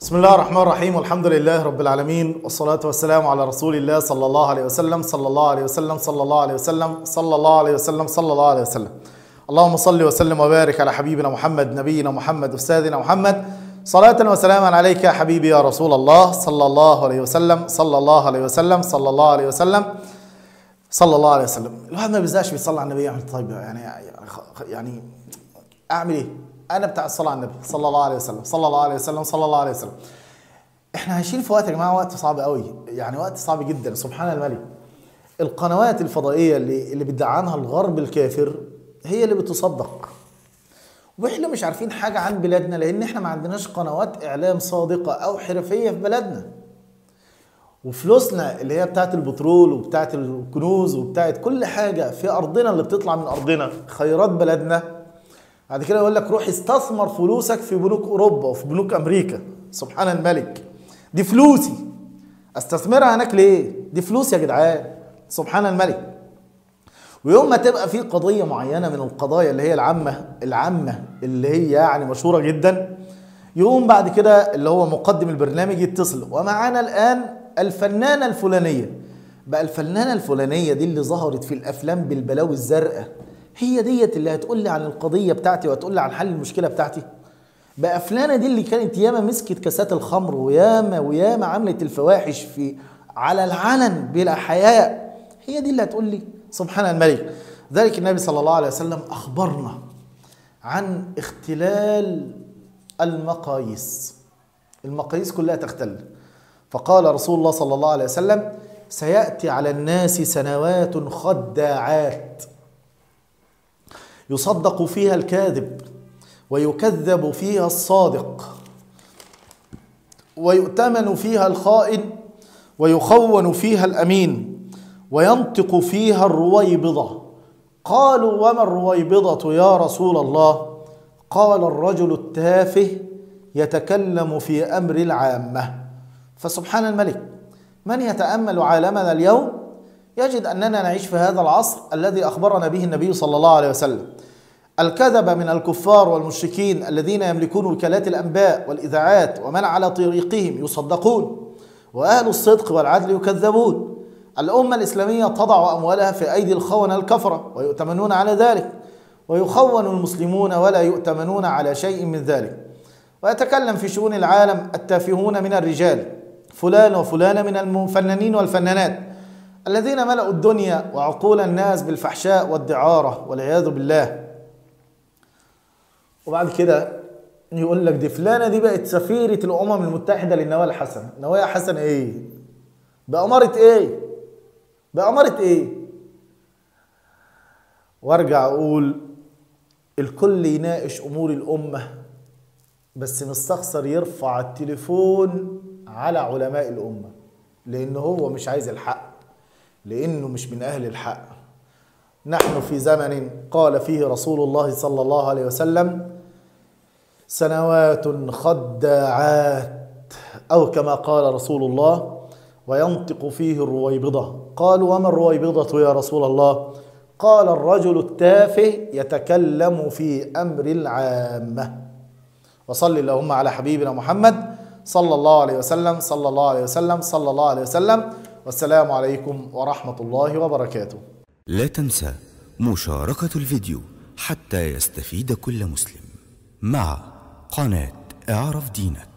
بسم الله الرحمن الرحيم والحمد لله رب العالمين والصلاة والسلام على رسول الله صلى الله عليه وسلم صلى الله عليه وسلم صلى الله عليه وسلم صلى الله عليه وسلم صلى الله عليه وسلم اللهم صل وسلم وبارك على حبيبنا محمد نبينا محمد أستاذنا محمد صلاة وسلاما عليك يا حبيبي يا رسول الله صلى الله عليه وسلم صلى الله عليه وسلم صلى الله عليه وسلم صلى الله عليه وسلم الواحد ما بيزهقش بيصلي على النبي يعمل طيب يعني يعني اعمل ايه؟ انا بتاع الصلاه على النبي صلى الله عليه وسلم صلى الله عليه وسلم صلى الله عليه وسلم احنا عايشين في وقت يا جماعه وقت صعب قوي يعني وقت صعب جدا سبحان الملك القنوات الفضائيه اللي اللي بيدعمها الغرب الكافر هي اللي بتصدق واحنا مش عارفين حاجه عن بلادنا لان احنا ما عندناش قنوات اعلام صادقه او حرفيه في بلدنا وفلوسنا اللي هي بتاعت البترول وبتاعت الكنوز وبتاعت كل حاجه في ارضنا اللي بتطلع من ارضنا خيرات بلدنا بعد كده يقول لك روح استثمر فلوسك في بنوك اوروبا وفي بنوك امريكا سبحان الملك دي فلوسي استثمرها هناك ليه دي فلوس يا جدعان سبحان الملك ويوم ما تبقى في قضية معينة من القضايا اللي هي العامة العامة اللي هي يعني مشهورة جدا يقوم بعد كده اللي هو مقدم البرنامج يتصل ومعانا الآن الفنانة الفلانية بقى الفنانة الفلانية دي اللي ظهرت في الأفلام بالبلاوي الزرقاء هي ديت اللي هتقول لي عن القضية بتاعتي وهتقول لي عن حل المشكلة بتاعتي بقى فلانة دي اللي كانت ياما مسكت كاسات الخمر وياما وياما عملت الفواحش في على العلن بلا حياء هي دي اللي هتقول لي سبحان الملك ذلك النبي صلى الله عليه وسلم أخبرنا عن اختلال المقاييس المقاييس كلها تختل فقال رسول الله صلى الله عليه وسلم سيأتي على الناس سنوات خداعات يصدق فيها الكاذب ويكذب فيها الصادق ويؤتمن فيها الخائن ويخون فيها الامين وينطق فيها الرويبضه قالوا وما الرويبضه يا رسول الله قال الرجل التافه يتكلم في امر العامه فسبحان الملك من يتامل عالمنا اليوم يجد اننا نعيش في هذا العصر الذي اخبرنا به النبي صلى الله عليه وسلم الكذب من الكفار والمشركين الذين يملكون وكالات الانباء والاذاعات ومن على طريقهم يصدقون واهل الصدق والعدل يكذبون الامه الاسلاميه تضع اموالها في ايدي الخونه الكفره ويؤتمنون على ذلك ويخون المسلمون ولا يؤتمنون على شيء من ذلك ويتكلم في شؤون العالم التافهون من الرجال فلان وفلان من الفنانين والفنانات الذين ملأوا الدنيا وعقول الناس بالفحشاء والدعارة والعياذ بالله وبعد كده يقول لك دي فلانة دي بقت سفيرة الأمم المتحدة للنوايا الحسنة نوايا حسنة إيه بأمارة إيه بأمارة إيه وارجع أقول الكل يناقش أمور الأمة بس مستخسر يرفع التليفون على علماء الأمة لأن هو مش عايز الحق لانه مش من اهل الحق نحن في زمن قال فيه رسول الله صلى الله عليه وسلم سنوات خداعات او كما قال رسول الله وينطق فيه الرويبضه قالوا وما الرويبضه يا رسول الله قال الرجل التافه يتكلم في امر العامه وصل اللهم على حبيبنا محمد صلى الله عليه وسلم صلى الله عليه وسلم صلى الله عليه وسلم والسلام عليكم ورحمة الله وبركاته لا تنسى مشاركة الفيديو حتى يستفيد كل مسلم مع قناة اعرف دينك